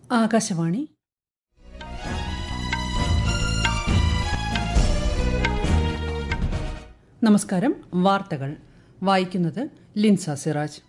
ആകാശവാണി നമസ്കാരം വാർത്തകൾ വായിക്കുന്നത് ലിൻസ സിറാജ്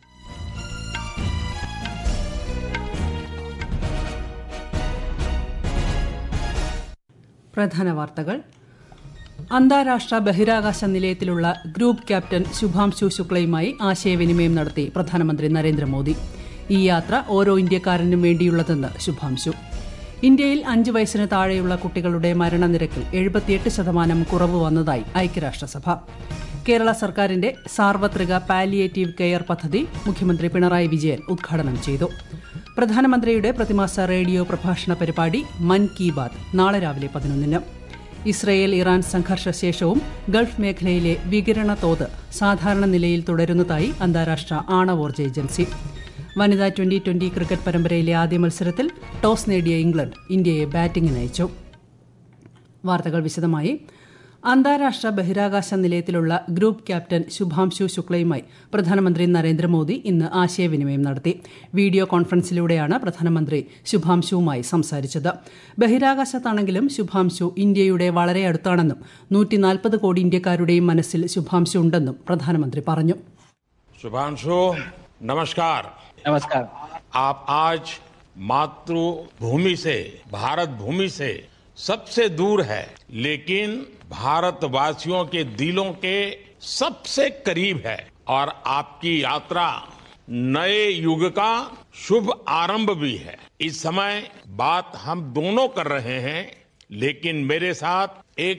പ്രധാന വാർത്തകൾ അന്താരാഷ്ട്ര ബഹിരാകാശ നിലയത്തിലുള്ള ഗ്രൂപ്പ് ക്യാപ്റ്റൻ ശുഭാംശു ശുക്ലയുമായി ആശയവിനിമയം നടത്തി പ്രധാനമന്ത്രി നരേന്ദ്രമോദി ഈ യാത്ര ഓരോ ഇന്ത്യക്കാരനും വേണ്ടിയുള്ളതെന്ന് ശുഭാംശു ഇന്ത്യയിൽ അഞ്ച് വയസ്സിന് താഴെയുള്ള കുട്ടികളുടെ മരണനിരക്കിൽ എഴുപത്തിയെട്ട് ശതമാനം കുറവ് വന്നതായി ഐക്യരാഷ്ട്രസഭ കേരള സർക്കാരിന്റെ സാർവത്രിക പാലിയേറ്റീവ് കെയർ പദ്ധതി മുഖ്യമന്ത്രി പിണറായി വിജയൻ ഉദ്ഘാടനം ചെയ്തു പ്രധാനമന്ത്രിയുടെ പ്രതിമാസ റേഡിയോ പ്രഭാഷണ പരിപാടി മൻ കി ബാത് നാളെ രാവിലെ പതിനൊന്നിന് ഇസ്രയേൽ ഇറാൻ സംഘർഷശേഷവും ഗൾഫ് മേഖലയിലെ വികിരണ തോത് സാധാരണ നിലയിൽ തുടരുന്നതായി അന്താരാഷ്ട്ര ആണവോർജ്ജ ഏജൻസി വനിതാ ട്വന്റി ട്വന്റി ക്രിക്കറ്റ് പരമ്പരയിലെ ആദ്യ മത്സരത്തിൽ ടോസ് നേടിയ ഇംഗ്ലണ്ട് ഇന്ത്യയെ ബാറ്റിംഗിന് അയച്ചു വാർത്തകൾ വിശദമായി അന്താരാഷ്ട്ര ബഹിരാകാശ നിലയത്തിലുള്ള ഗ്രൂപ്പ് ക്യാപ്റ്റൻ ശുഭാംശു ശുക്ലയുമായി പ്രധാനമന്ത്രി നരേന്ദ്രമോദി ഇന്ന് ആശയവിനിമയം നടത്തി വീഡിയോ കോൺഫറൻസിലൂടെയാണ് പ്രധാനമന്ത്രി ശുഭാംശുവുമായി സംസാരിച്ചത് ബഹിരാകാശത്താണെങ്കിലും ശുഭാംശു ഇന്ത്യയുടെ വളരെ അടുത്താണെന്നും നൂറ്റിനാൽപ്പത് കോടി ഇന്ത്യക്കാരുടെയും മനസ്സിൽ ശുഭാംശു ഉണ്ടെന്നും പ്രധാനമന്ത്രി പറഞ്ഞു शुभांशु नमस्कार नमस्कार आप आज मातृभूमि से भारत भूमि से सबसे दूर है लेकिन भारतवासियों के दिलों के सबसे करीब है और आपकी यात्रा नए युग का शुभ आरंभ भी है इस समय बात हम दोनों कर रहे हैं लेकिन मेरे साथ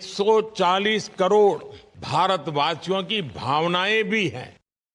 140 करोड़ भारतवासियों की भावनाएं भी हैं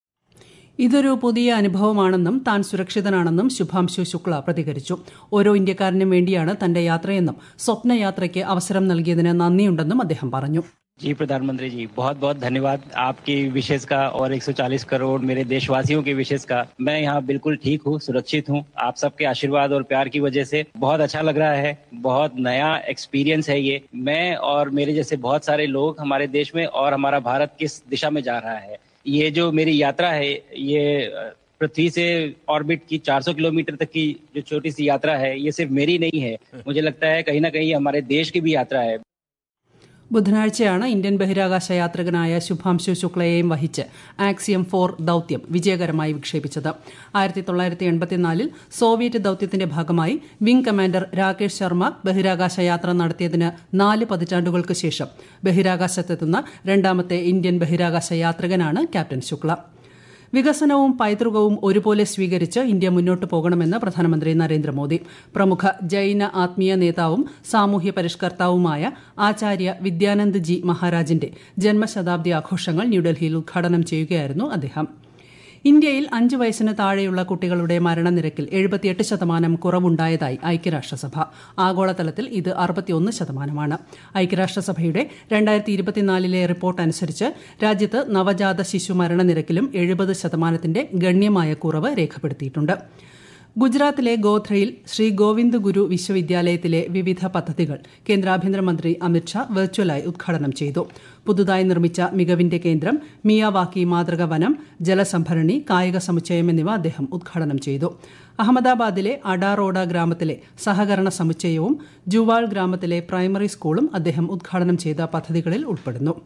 ഇതൊരു പുതിയ അനുഭവമാണെന്നും താൻ സുരക്ഷിതനാണെന്നും ശുഭാംശു ശുക്ല പ്രതികരിച്ചു ഓരോ ഇന്ത്യക്കാരനും വേണ്ടിയാണ് തന്റെ യാത്രയെന്നും സ്വപ്നയാത്രയ്ക്ക് അവസരം നൽകിയതിന് നന്ദിയുണ്ടെന്നും അദ്ദേഹം പറഞ്ഞു जी प्रधानमंत्री जी बहुत बहुत धन्यवाद आपकी विशेष का और 140 करोड़ मेरे देशवासियों के विशेष का मैं यहाँ बिल्कुल ठीक हूँ सुरक्षित हूँ आप सबके आशीर्वाद और प्यार की वजह से बहुत अच्छा लग रहा है बहुत नया एक्सपीरियंस है ये मैं और मेरे जैसे बहुत सारे लोग हमारे देश में और हमारा भारत किस दिशा में जा रहा है ये जो मेरी यात्रा है ये पृथ्वी से ऑर्बिट की 400 किलोमीटर तक की जो छोटी सी यात्रा है ये सिर्फ मेरी नहीं है मुझे लगता है कहीं ना कहीं हमारे देश की भी यात्रा है ബുധനാഴ്ചയാണ് ഇന്ത്യൻ ബഹിരാകാശ യാത്രികനായ ശുഭാംശു ശുക്ലയെയും വഹിച്ച് ആക്സിയം ഫോർ ദൌത്യം വിജയകരമായി വിക്ഷേപിച്ചത് ആയിരത്തി തൊള്ളായിരത്തി എൺപത്തിനാലിൽ സോവിയറ്റ് ദൌത്യത്തിന്റെ ഭാഗമായി വിംഗ് കമാൻഡർ രാകേഷ് ശർമ്മ ബഹിരാകാശ യാത്ര നടത്തിയതിന് നാല് പതിറ്റാണ്ടുകൾക്ക് ശേഷം ബഹിരാകാശത്തെത്തുന്ന രണ്ടാമത്തെ ഇന്ത്യൻ ബഹിരാകാശ യാത്രികനാണ് ക്യാപ്റ്റൻ ശുക്ല വികസനവും പൈതൃകവും ഒരുപോലെ സ്വീകരിച്ച് ഇന്ത്യ മുന്നോട്ട് പോകണമെന്ന് പ്രധാനമന്ത്രി നരേന്ദ്രമോദി പ്രമുഖ ജൈന ആത്മീയ നേതാവും സാമൂഹ്യ പരിഷ്കർത്താവുമായ ആചാര്യ വിദ്യാനന്ദ് ജി മഹാരാജിന്റെ ജന്മശതാബ്ദി ആഘോഷങ്ങൾ ന്യൂഡൽഹിയിൽ ഉദ്ഘാടനം ചെയ്യുകയായിരുന്നു അദ്ദേഹം ഇന്ത്യയിൽ അഞ്ച് വയസ്സിന് താഴെയുള്ള കുട്ടികളുടെ മരണനിരക്കിൽ എഴുപത്തിയെട്ട് ശതമാനം കുറവുണ്ടായതായി ഐക്യരാഷ്ട്രസഭ ആഗോളതലത്തിൽ ഇത് അറുപത്തിയൊന്ന് ശതമാനമാണ് ഐക്യരാഷ്ട്രസഭയുടെ രണ്ടായിരത്തി ഇരുപത്തിനാലിലെ റിപ്പോർട്ട് അനുസരിച്ച് രാജ്യത്ത് നവജാത ശിശു മരണനിരക്കിലും എഴുപത് ശതമാനത്തിന്റെ ഗണ്യമായ കുറവ് രേഖപ്പെടുത്തിയിട്ടുണ്ട് ഗുജറാത്തിലെ ഗോധ്രയിൽ ശ്രീ ഗോവിന്ദ് ഗുരു വിശ്വവിദ്യാലയത്തിലെ വിവിധ പദ്ധതികൾ കേന്ദ്ര ആഭ്യന്തരമന്ത്രി അമിത്ഷാ വെർച്വലായി ഉദ്ഘാടനം ചെയ്തു പുതുതായി നിർമ്മിച്ച മികവിന്റെ കേന്ദ്രം മിയാവാക്കി മാതൃക വനം ജലസംഭരണി കായിക സമുച്ചയം എന്നിവ അദ്ദേഹം ഉദ്ഘാടനം ചെയ്തു അഹമ്മദാബാദിലെ അഡാറോഡ ഗ്രാമത്തിലെ സഹകരണ സമുച്ചയവും ജുവാൾ ഗ്രാമത്തിലെ പ്രൈമറി സ്കൂളും അദ്ദേഹം ഉദ്ഘാടനം ചെയ്ത പദ്ധതികളിൽ ഉൾപ്പെടുന്നു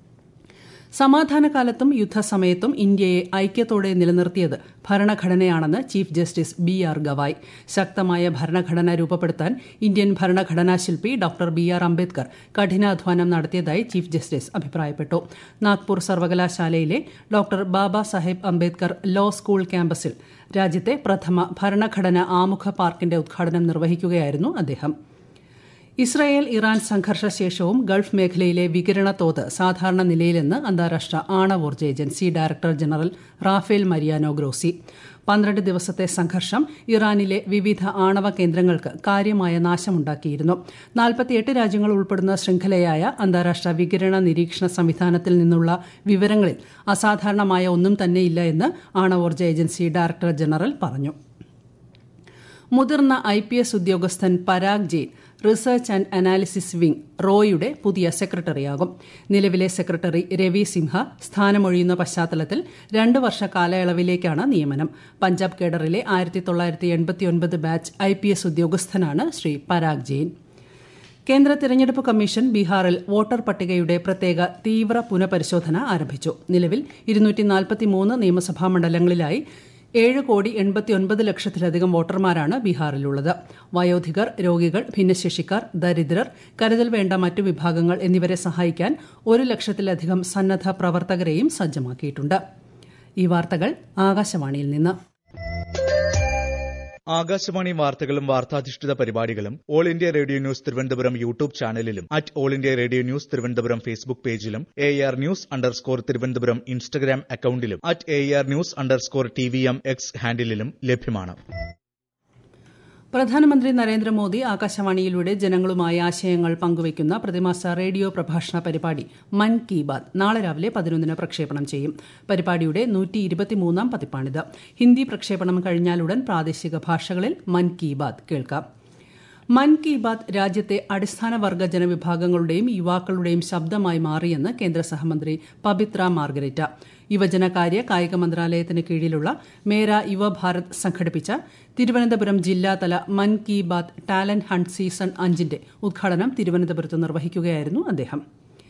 സമാധാനകാലത്തും യുദ്ധസമയത്തും ഇന്ത്യയെ ഐക്യത്തോടെ നിലനിർത്തിയത് ഭരണഘടനയാണെന്ന് chief justice B R Gavai ശക്തമായ ഭരണഘടന രൂപപ്പെടുത്താൻ ഇന്ത്യൻ ഭരണഘടനാ ശില്പി ഡോക്ടർ ബി ആർ അംബേദ്കർ കഠിനാധ്വാനം നടത്തിയതായി ചീഫ് ജസ്റ്റിസ് അഭിപ്രായപ്പെട്ടു നാഗ്പൂർ സർവകലാശാലയിലെ doctor Baba Saheb Ambedkar law school ക്യാമ്പസിൽ രാജ്യത്തെ പ്രഥമ ഭരണഘടന ആമുഖ പാർക്കിന്റെ ഉദ്ഘാടനം നിർവഹിക്കുകയായിരുന്നു അദ്ദേഹം ഇസ്രായേൽ ഇറാൻ സംഘർഷശേഷവും ഗൾഫ് മേഖലയിലെ വികിരണ തോത് സാധാരണ നിലയിലെന്ന് അന്താരാഷ്ട്ര ആണവോർജ്ജ agency director general Rafael Mariano Grossi പന്ത്രണ്ട് ദിവസത്തെ സംഘർഷം ഇറാനിലെ വിവിധ ആണവ കേന്ദ്രങ്ങൾക്ക് കാര്യമായ നാശമുണ്ടാക്കിയിരുന്നു നാൽപ്പത്തിയെട്ട് രാജ്യങ്ങൾ ഉൾപ്പെടുന്ന ശൃംഖലയായ അന്താരാഷ്ട്ര വികിരണ നിരീക്ഷണ സംവിധാനത്തിൽ നിന്നുള്ള വിവരങ്ങളിൽ അസാധാരണമായ ഒന്നും തന്നെയില്ല എന്ന് ആണവോർജ്ജ ഏജൻസി ഡയറക്ടർ ജനറൽ പറഞ്ഞു മുതിർന്ന ഐ പി എസ് ഉദ്യോഗസ്ഥൻ Parag Jain research and analysis wing റോയുടെ പുതിയ സെക്രട്ടറിയാകും നിലവിലെ സെക്രട്ടറി രവി സിംഹ സ്ഥാനമൊഴിയുന്ന പശ്ചാത്തലത്തിൽ രണ്ട് വർഷ കാലയളവിലേക്കാണ് നിയമനം പഞ്ചാബ് കേഡറിലെ ആയിരത്തി തൊള്ളായിരത്തി എൺപത്തിയൊൻപത് ബാച്ച് ഐ പി എസ് ഉദ്യോഗസ്ഥനാണ് ശ്രീ പരാഗ് ജെയിൻ കേന്ദ്ര തിരഞ്ഞെടുപ്പ് കമ്മീഷൻ ബീഹാറിൽ വോട്ടർ പട്ടികയുടെ പ്രത്യേക തീവ്ര പുനഃപരിശോധന ആരംഭിച്ചു നിലവിൽ ഇരുന്നൂറ്റി നിയമസഭാ മണ്ഡലങ്ങളിലായി ഏഴ് കോടി എൺപത്തിയൊൻപത് ലക്ഷത്തിലധികം വോട്ടർമാരാണ് ബീഹാറിലുള്ളത് വയോധികർ രോഗികൾ ഭിന്നശേഷിക്കാർ ദരിദ്രർ കരുതൽ വേണ്ട മറ്റു വിഭാഗങ്ങൾ എന്നിവരെ സഹായിക്കാൻ ഒരു ലക്ഷത്തിലധികം സന്നദ്ധ പ്രവർത്തകരെയും സജ്ജമാക്കിയിട്ടുണ്ട് ഈ വാർത്തകൾ ആകാശവാണിയിൽ നിന്ന് ആകാശവാണി വാർത്തകളും വാർത്താധിഷ്ഠിത പരിപാടികളും All India Radio news Thiruvananthapuram YouTube ചാനലിലും at All India Radio news Thiruvananthapuram Facebook പേജിലും A R news underscore Thiruvananthapuram Instagram അക്കൌണ്ടിലും at A R news underscore T V M X ഹാൻഡിലും ലഭ്യമാണ് പ്രധാനമന്ത്രി നരേന്ദ്രമോദി ആകാശവാണിയിലൂടെ ജനങ്ങളുമായി ആശയങ്ങൾ പങ്കുവയ്ക്കുന്ന പ്രതിമാസ റേഡിയോ പ്രഭാഷണ പരിപാടി മൻ കി ബാത് നാളെ രാവിലെ പതിനൊന്നിന് പ്രക്ഷേപണം ചെയ്യും പരിപാടിയുടെ നൂറ്റി ഇരുപത്തിമൂന്നാം പതിപ്പാണിത് ഹിന്ദി പ്രക്ഷേപണം കഴിഞ്ഞാലുടൻ പ്രാദേശിക ഭാഷകളിൽ മൻ കി ബാത് കേൾക്കാം മൻ കി ബാത് രാജ്യത്തെ അടിസ്ഥാന വർഗ ജനവിഭാഗങ്ങളുടെയും യുവാക്കളുടെയും ശബ്ദമായി മാറിയെന്ന് കേന്ദ്ര സഹമന്ത്രി പബിത്ര മാർഗരേറ്റ യുവജനകാര്യ കായിക മന്ത്രാലയത്തിന് കീഴിലുള്ള മേര യുവഭാരത് സംഘടിപ്പിച്ച തിരുവനന്തപുരം ജില്ലാതല Mann Ki Baat talent hunt season അഞ്ചിന്റെ ഉദ്ഘാടനം തിരുവനന്തപുരത്ത് നിർവഹിക്കുകയായിരുന്നു അദ്ദേഹം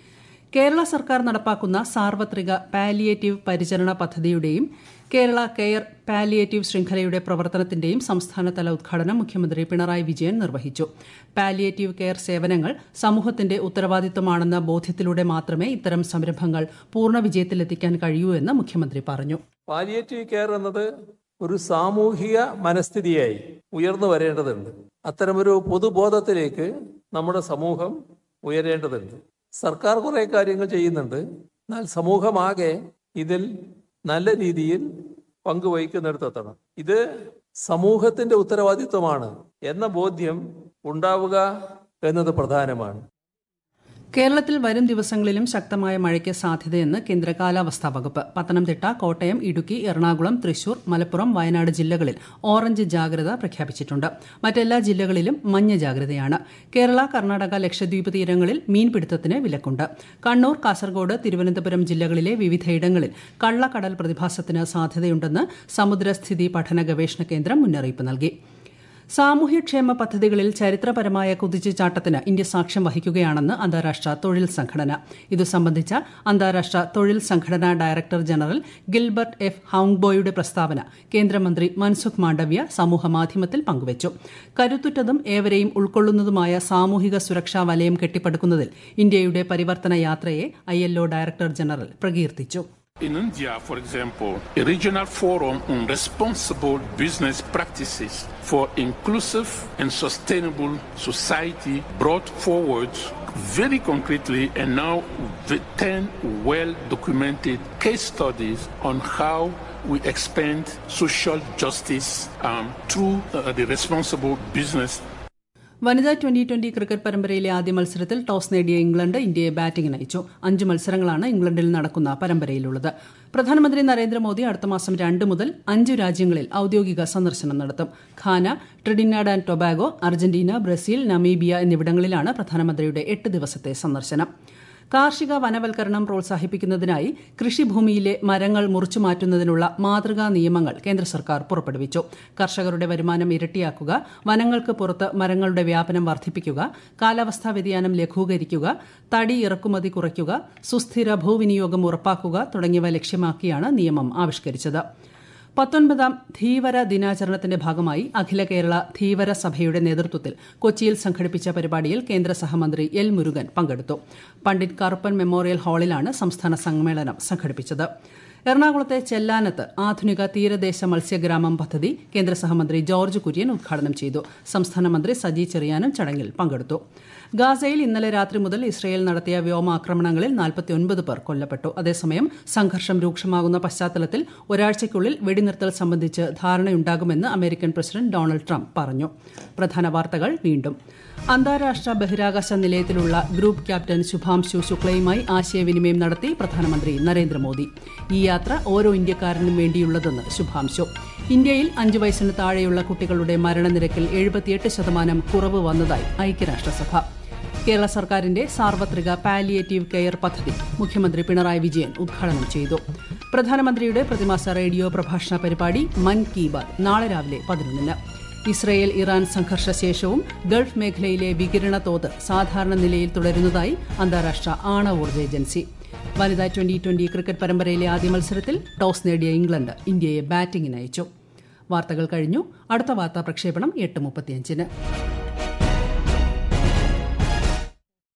കേരള സർക്കാർ നടപ്പാക്കുന്ന സാർവത്രിക പാലിയേറ്റീവ് പരിചരണ പദ്ധതിയുടെയും കേരള കെയർ പാലിയേറ്റീവ് ശൃംഖലയുടെ പ്രവർത്തനത്തിന്റെയും സംസ്ഥാനതല ഉദ്ഘാടനം മുഖ്യമന്ത്രി പിണറായി വിജയൻ നിർവഹിച്ചു പാലിയേറ്റീവ് കെയർ സേവനങ്ങൾ സമൂഹത്തിന്റെ ഉത്തരവാദിത്വമാണെന്ന ബോധ്യത്തിലൂടെ മാത്രമേ ഇത്തരം സംരംഭങ്ങൾ പൂർണ്ണ വിജയത്തിലെത്തിക്കാൻ കഴിയൂ എന്ന് മുഖ്യമന്ത്രി പറഞ്ഞു പാലിയേറ്റീവ് കെയർ എന്നത് ഒരു സാമൂഹിക മനസ്ഥിതിയായി ഉയർന്നു വരേണ്ടതുണ്ട് അത്തരമൊരു പൊതുബോധത്തിലേക്ക് നമ്മുടെ സമൂഹം ഉയരേണ്ടതുണ്ട് സർക്കാർ കുറെ കാര്യങ്ങൾ ചെയ്യുന്നുണ്ട് എന്നാൽ സമൂഹമാകെ ഇതിൽ നല്ല രീതിയിൽ പങ്കുവഹിക്കുന്നിടത്തെത്തണം ഇത് സമൂഹത്തിന്റെ ഉത്തരവാദിത്വമാണ് എന്ന ബോധ്യം ഉണ്ടാവുക എന്നത് പ്രധാനമാണ് കേരളത്തിൽ വരും ദിവസങ്ങളിലും ശക്തമായ മഴയ്ക്ക് സാധ്യതയെന്ന് കേന്ദ്ര കാലാവസ്ഥാ വകുപ്പ് പത്തനംതിട്ട കോട്ടയം ഇടുക്കി എറണാകുളം തൃശൂർ മലപ്പുറം വയനാട് ജില്ലകളിൽ ഓറഞ്ച് ജാഗ്രത പ്രഖ്യാപിച്ചിട്ടുണ്ട് മറ്റെല്ലാ ജില്ലകളിലും മഞ്ഞ ജാഗ്രതയാണ് കേരള കർണാടക ലക്ഷദ്വീപ് തീരങ്ങളിൽ മീൻപിടുത്തത്തിന് വിലക്കുണ്ട് കണ്ണൂർ കാസർഗോഡ് തിരുവനന്തപുരം ജില്ലകളിലെ വിവിധയിടങ്ങളിൽ കള്ളക്കടൽ പ്രതിഭാസത്തിന് സാധ്യതയുണ്ടെന്ന് സമുദ്രസ്ഥിതി പഠന ഗവേഷണ കേന്ദ്രം മുന്നറിയിപ്പ് നൽകി സാമൂഹ്യക്ഷേമ പദ്ധതികളിൽ ചരിത്രപരമായ കുതിച്ചുചാട്ടത്തിന് ഇന്ത്യ സാക്ഷ്യം വഹിക്കുകയാണെന്ന് അന്താരാഷ്ട്ര തൊഴിൽ സംഘടന ഇതു സംബന്ധിച്ച അന്താരാഷ്ട്ര തൊഴിൽ സംഘടനാ ഡയറക്ടർ ജനറൽ ഗിൽബർട്ട് എഫ് ഹൌങ്ബോയുടെ പ്രസ്താവന കേന്ദ്രമന്ത്രി മൻസുഖ് മാണ്ഡവ്യ സമൂഹമാധ്യമത്തിൽ പങ്കുവച്ചു കരുത്തുറ്റതും ഏവരെയും ഉൾക്കൊള്ളുന്നതുമായ സാമൂഹിക സുരക്ഷാ വലയം കെട്ടിപ്പടുക്കുന്നതിൽ ഇന്ത്യയുടെ പരിവർത്തന യാത്രയെ ഐഎൽഒ ഡയറക്ടർ ജനറൽ പ്രകീർത്തിച്ചു In India, for example, a regional forum on responsible business practices for inclusive and sustainable society brought forward very concretely and now with 10 well documented case studies on how we expand social justice um, through uh, the responsible business വനിതാ twenty twenty cricket പരമ്പരയിലെ ആദ്യ മത്സരത്തിൽ toss നേടിയ England ഇന്ത്യയെ ബാറ്റിംഗിന് അയച്ചു അഞ്ച് മത്സരങ്ങളാണ് ഇംഗ്ലണ്ടിൽ നടക്കുന്ന പരമ്പരയിലുള്ളത് പ്രധാനമന്ത്രി നരേന്ദ്രമോദി അടുത്ത മാസം രണ്ട് മുതൽ അഞ്ചു രാജ്യങ്ങളിൽ ഔദ്യോഗിക സന്ദർശനം നടത്തും Ghana Trinidad and Tobago Argentina Brazil Namibia എന്നിവിടങ്ങളിലാണ് പ്രധാനമന്ത്രിയുടെ എട്ട് ദിവസത്തെ സന്ദർശനം കാർഷിക വനവൽക്കരണം പ്രോത്സാഹിപ്പിക്കുന്നതിനായി കൃഷിഭൂമിയിലെ മരങ്ങൾ മുറിച്ചു മാറ്റുന്നതിനുള്ള മാതൃകാ നിയമങ്ങൾ കേന്ദ്ര സർക്കാർ പുറപ്പെടുവിച്ചു കർഷകരുടെ വരുമാനം ഇരട്ടിയാക്കുക വനങ്ങൾക്ക് പുറത്ത് മരങ്ങളുടെ വ്യാപനം വർദ്ധിപ്പിക്കുക കാലാവസ്ഥാ വ്യതിയാനം ലഘൂകരിക്കുക തടി ഇറക്കുമതി കുറയ്ക്കുക സുസ്ഥിര ഭൂവിനിയോഗം ഉറപ്പാക്കുക തുടങ്ങിയവ ലക്ഷ്യമാക്കിയാണ് നിയമം ആവിഷ്കരിച്ചത് പത്തൊൻപതാം ധീവര ദിനാചരണത്തിന്റെ ഭാഗമായി അഖില കേരള ധീവര സഭയുടെ നേതൃത്വത്തിൽ കൊച്ചിയിൽ സംഘടിപ്പിച്ച പരിപാടിയിൽ കേന്ദ്ര സഹമന്ത്രി എൽ മുരുകൻ പങ്കെടുത്തു പണ്ഡിറ്റ് കറുപ്പൻ മെമ്മോറിയൽ ഹാളിലാണ് സംസ്ഥാന സമ്മേളനം സംഘടിപ്പിച്ചത് എറണാകുളത്തെ ചെല്ലാനത്ത് ആധുനിക തീരദേശ മത്സ്യഗ്രാമം പദ്ധതി കേന്ദ്ര സഹമന്ത്രി ജോർജ് കുര്യൻ ഉദ്ഘാടനം ചെയ്തു സംസ്ഥാന മന്ത്രി സജി ചെറിയാനും ചടങ്ങിൽ പങ്കെടുത്തു ഗാസയിൽ ഇന്നലെ രാത്രി മുതൽ ഇസ്രയേൽ നടത്തിയ വ്യോമാക്രമണങ്ങളിൽ നാൽപ്പത്തിയൊൻപത് പേർ കൊല്ലപ്പെട്ടു അതേസമയം സംഘർഷം രൂക്ഷമാകുന്ന പശ്ചാത്തലത്തിൽ ഒരാഴ്ചയ്ക്കുള്ളിൽ വെടിനിർത്തൽ സംബന്ധിച്ച് ധാരണയുണ്ടാകുമെന്ന് അമേരിക്കൻ പ്രസിഡന്റ് ഡൊണാൾഡ് ട്രംപ് പറഞ്ഞു പ്രധാന വാർത്തകൾ വീണ്ടും അന്താരാഷ്ട്ര ബഹിരാകാശ നിലയത്തിലുള്ള ഗ്രൂപ്പ് ക്യാപ്റ്റൻ ശുഭാംശു ശുക്ലയുമായി ആശയവിനിമയം നടത്തി പ്രധാനമന്ത്രി നരേന്ദ്രമോദി ഈ യാത്ര ഓരോ ഇന്ത്യക്കാരനും വേണ്ടിയുള്ളതെന്ന് ശുഭാംശു ഇന്ത്യയിൽ അഞ്ചു വയസ്സിന് താഴെയുള്ള കുട്ടികളുടെ മരണനിരക്കിൽ എഴുപത്തിയെട്ട് ശതമാനം കുറവ് വന്നതായി ഐക്യരാഷ്ട്രസഭ കേരള സർക്കാരിന്റെ സാർവത്രിക പാലിയേറ്റീവ് കെയർ പദ്ധതി മുഖ്യമന്ത്രി പിണറായി വിജയൻ ഉദ്ഘാടനം ചെയ്തു പ്രധാനമന്ത്രിയുടെ പ്രതിമാസ റേഡിയോ പ്രഭാഷണ പരിപാടി മൻ കി ബാത് നാളെ രാവിലെ പതിനൊന്നിന് ഇസ്രയേൽ ഇറാൻ സംഘർഷശേഷവും ഗൾഫ് മേഖലയിലെ വികിരണ തോത് സാധാരണ നിലയിൽ തുടരുന്നതായി അന്താരാഷ്ട്ര ആണവോർജ്ജ ഏജൻസി വനിതാ ട്വന്റി ട്വന്റി ക്രിക്കറ്റ് പരമ്പരയിലെ ആദ്യ മത്സരത്തിൽ ടോസ് നേടിയ ഇംഗ്ലണ്ട് ഇന്ത്യയെ ബാറ്റിംഗിന് അയച്ചു വാർത്തകൾ കഴിഞ്ഞു അടുത്ത വാർത്താ പ്രക്ഷേപണം എട്ട് മുപ്പത്തിയഞ്ചിന്